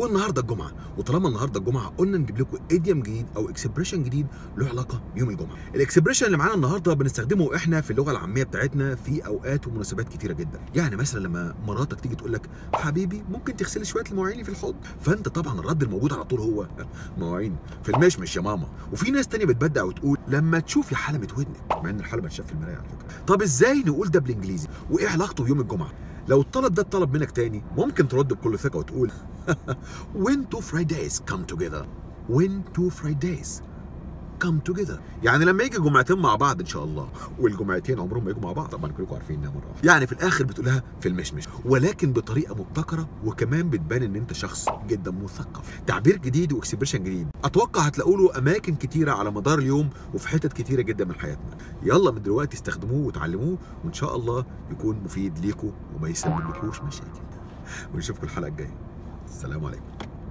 والنهارده الجمعه وطالما النهارده الجمعه قلنا نجيب لكم ايديوم جديد او اكسبريشن جديد له علاقه بيوم الجمعه الاكسبريشن اللي معانا النهارده بنستخدمه احنا في اللغه العاميه بتاعتنا في اوقات ومناسبات كتيره جدا يعني مثلا لما مراتك تيجي تقول لك حبيبي ممكن تغسلي شويه المواعين في الحوض فانت طبعا الرد الموجود على طول هو مواعين في المشمش يا ماما وفي ناس تانية بتبدع وتقول لما تشوفي حلمة ودنك مع ان الحلمة تشاف في المرايه على فكره طب ازاي نقول ده بالانجليزي وايه علاقته بيوم الجمعه لو الطلب ده اتطلب منك تاني ممكن ترد بكل ثقه وتقول when two Fridays come together when two Fridays come together يعني لما يجي جمعتين مع بعض ان شاء الله والجمعتين عمرهم ما يجوا مع بعض طبعا كلكم عارفين انها مره واحده يعني في الاخر بتقولها في المشمش ولكن بطريقه مبتكره وكمان بتبان ان انت شخص جدا مثقف تعبير جديد واكسبريشن جديد اتوقع هتلاقوا له اماكن كتيره على مدار اليوم وفي حتت كتيره جدا من حياتنا يلا من دلوقتي استخدموه وتعلموه وان شاء الله يكون مفيد ليكم وما يسبب لكوش مشاكل ونشوفكم الحلقه الجايه السلام عليكم